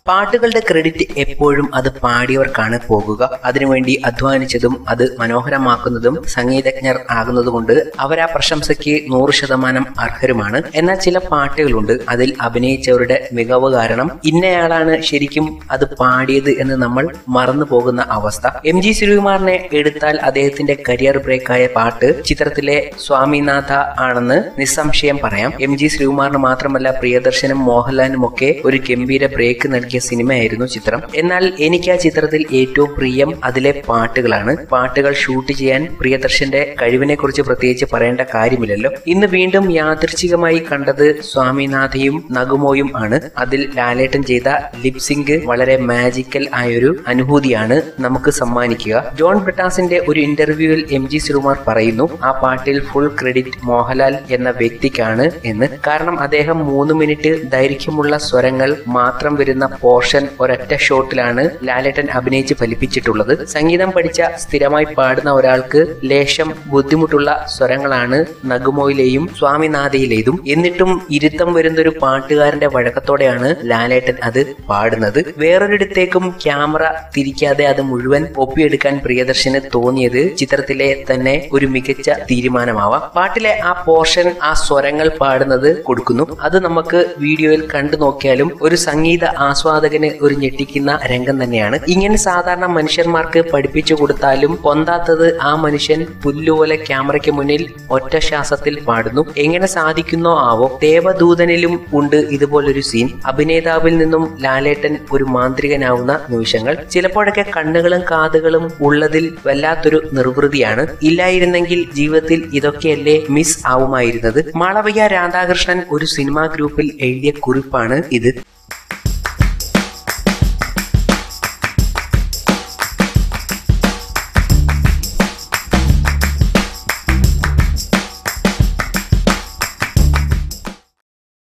പാട്ടുകളുടെ ക്രെഡിറ്റ് എപ്പോഴും അത് പാടിയവർക്കാണ് പോകുക അതിനുവേണ്ടി അധ്വാനിച്ചതും അത് മനോഹരമാക്കുന്നതും സംഗീതജ്ഞർ ആകുന്നതുകൊണ്ട് അവർ ആ പ്രശംസയ്ക്ക് നൂറ് ശതമാനം അർഹരുമാണ് എന്നാൽ ചില പാട്ടുകളുണ്ട് അതിൽ അഭിനയിച്ചവരുടെ മികവ് കാരണം ഇന്നയാളാണ് ശരിക്കും അത് പാടിയത് എന്ന് നമ്മൾ മറന്നു പോകുന്ന അവസ്ഥ എം ജി ശ്രീകുമാറിനെ എടുത്താൽ അദ്ദേഹത്തിന്റെ കരിയർ ബ്രേക്കായ പാട്ട് ചിത്രത്തിലെ സ്വാമിനാഥ ആണെന്ന് നിസ്സംശയം പറയാം എം ജി ശ്രീകുമാറിന് മാത്രമല്ല പ്രിയദർശനും മോഹൻലാലിനും ഒക്കെ ഒരു ഗംഭീര ബ്രേക്ക് നൽകിയ സിനിമയായിരുന്നു ചിത്രം എന്നാൽ എനിക്ക് ആ ചിത്രത്തിൽ ഏറ്റവും പ്രിയം അതിലെ പാട്ടുകളാണ് പാട്ടുകൾ ഷൂട്ട് ചെയ്യാൻ പ്രിയദർശന്റെ കഴിവിനെ കുറിച്ച് പ്രത്യേകിച്ച് പറയേണ്ട കാര്യമില്ലല്ലോ ഇന്ന് വീണ്ടും യാദൃച്ഛികമായി കണ്ടത് സ്വാമിനാഥയും നഗുമോയും ആണ് അതിൽ ലാലേട്ടൻ ചെയ്ത ലിപ്സിംഗ് വളരെ മാജിക്കൽ ആയൊരു അനുഭൂതിയാണ് നമുക്ക് സമ്മാനിക്കുക ജോൺ ബ്രിട്ടാസിന്റെ ഒരു ഇന്റർവ്യൂവിൽ എം ജി ശ്രീകുമാർ പറയുന്നു ആ പാട്ടിൽ ഫുൾ ക്രെഡിറ്റ് മോഹൻലാൽ എന്ന വ്യക്തിക്കാണ് എന്ന് കാരണം അദ്ദേഹം മൂന്ന് മിനിറ്റ് ദൈർഘ്യമുള്ള സ്വരങ്ങൾ മാത്രം വരുന്ന പോർഷൻ ഒരൊറ്റ ഷോട്ടിലാണ് ലാലേട്ടൻ അഭിനയിച്ച് ഫലിപ്പിച്ചിട്ടുള്ളത് സംഗീതം പഠിച്ച സ്ഥിരമായി പാടുന്ന ഒരാൾക്ക് ലേശം ബുദ്ധിമുട്ടുള്ള സ്വരങ്ങളാണ് നഗുമോയിലെയും സ്വാമിനാഥയിലേതും എന്നിട്ടും ഇരുത്തം വരുന്നൊരു പാട്ടുകാരന്റെ വഴക്കത്തോടെയാണ് ലാലേട്ടൻ അത് പാടുന്നത് വേറൊരിടത്തേക്കും ക്യാമറ തിരിക്കാതെ അത് മുഴുവൻ ഒപ്പിയെടുക്കാൻ പ്രിയദർശന് തോന്നിയത് ചിത്രത്തിലെ തന്നെ ഒരു മികച്ച തീരുമാനമാവാം പാട്ടിലെ ആ പോർഷൻ ആ സ്വരങ്ങൾ പാടുന്നത് കൊടുക്കുന്നു അത് നമുക്ക് വീഡിയോയിൽ കണ്ടു നോക്കിയാലും ഒരു സംഗീത ആസ്വാദകന് ഒരു ഞെട്ടിക്കുന്ന രംഗം തന്നെയാണ് ഇങ്ങനെ സാധാരണ മനുഷ്യന്മാർക്ക് പഠിപ്പിച്ചു കൊടുത്താലും പൊന്താത്തത് ആ മനുഷ്യൻ പുല്ലുപോലെ ക്യാമറയ്ക്ക് മുന്നിൽ ഒറ്റ ശ്വാസത്തിൽ പാടുന്നു എങ്ങനെ സാധിക്കുന്നോ ആവോ ദേവദൂതനിലും ഉണ്ട് ഇതുപോലൊരു സീൻ അഭിനേതാവിൽ നിന്നും ലാലേട്ടൻ ഒരു മാന്ത്രികനാവുന്ന നിമിഷങ്ങൾ ചിലപ്പോഴൊക്കെ കണ്ണുകളും കാതുകളും ഉള്ളതിൽ വല്ലാത്തൊരു നിർവൃതിയാണ് ഇല്ലായിരുന്നെങ്കിൽ ജീവിതത്തിൽ ഇതൊക്കെയല്ലേ മിസ് ആവുമായിരുന്നത് മാളവിക രാധാകൃഷ്ണൻ ഒരു സിനിമാ ഗ്രൂപ്പിൽ എഴുതിയ കുറിപ്പാണ് ഇത്